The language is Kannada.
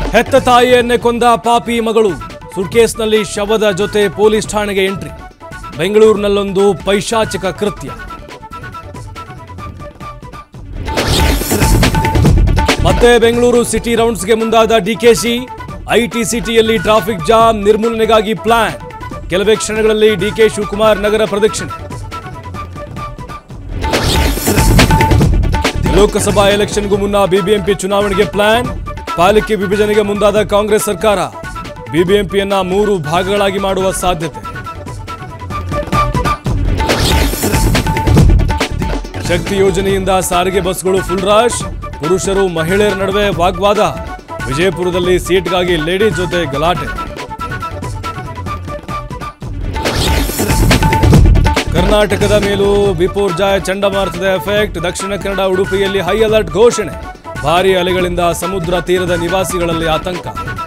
ಹೆತ್ತ ತಾಯಿಯನ್ನೇ ಕೊಂದ ಪಾಪಿ ಮಗಳು ಸುಟ್ಕೇಸ್ನಲ್ಲಿ ಶವದ ಜೊತೆ ಪೊಲೀಸ್ ಠಾಣೆಗೆ ಎಂಟ್ರಿ ಬೆಂಗಳೂರಿನಲ್ಲೊಂದು ಪೈಶಾಚಿಕ ಕೃತ್ಯ ಮತ್ತೆ ಬೆಂಗಳೂರು ಸಿಟಿ ರೌಂಡ್ಸ್ಗೆ ಮುಂದಾದ ಡಿಕೆಶಿ ಐಟಿ ಸಿಟಿಯಲ್ಲಿ ಟ್ರಾಫಿಕ್ ಜಾಮ್ ನಿರ್ಮೂಲನೆಗಾಗಿ ಪ್ಲಾನ್ ಕೆಲವೇ ಕ್ಷಣಗಳಲ್ಲಿ ಡಿಕೆ ಶಿವಕುಮಾರ್ ನಗರ ಪ್ರದಕ್ಷಿಣೆ ಲೋಕಸಭಾ ಎಲೆಕ್ಷನ್ಗೂ ಮುನ್ನ ಬಿಬಿಎಂಪಿ ಚುನಾವಣೆಗೆ ಪ್ಲಾನ್ ಪಾಲಿಕೆ ವಿಭಜನೆಗೆ ಮುಂದಾದ ಕಾಂಗ್ರೆಸ್ ಸರ್ಕಾರ ಬಿಬಿಎಂಪಿಯನ್ನ ಮೂರು ಭಾಗಗಳಾಗಿ ಮಾಡುವ ಸಾಧ್ಯತೆ ಶಕ್ತಿ ಯೋಜನೆಯಿಂದ ಸಾರಿಗೆ ಬಸ್ಗಳು ಫುಲ್ ರಶ್ ಪುರುಷರು ಮಹಿಳೆಯರ ನಡುವೆ ವಾಗ್ವಾದ ವಿಜಯಪುರದಲ್ಲಿ ಸೀಟ್ಗಾಗಿ ಲೇಡೀಸ್ ಜೊತೆ ಗಲಾಟೆ ಕರ್ನಾಟಕದ ಮೇಲೂ ಬಿಪೋರ್ಜಾಯ ಚಂಡಮಾರುತದ ಎಫೆಕ್ಟ್ ದಕ್ಷಿಣ ಕನ್ನಡ ಉಡುಪಿಯಲ್ಲಿ ಹೈ ಅಲರ್ಟ್ ಘೋಷಣೆ ಭಾರೀ ಅಲೆಗಳಿಂದ ಸಮುದ್ರ ತೀರದ ನಿವಾಸಿಗಳಲ್ಲಿ ಆತಂಕ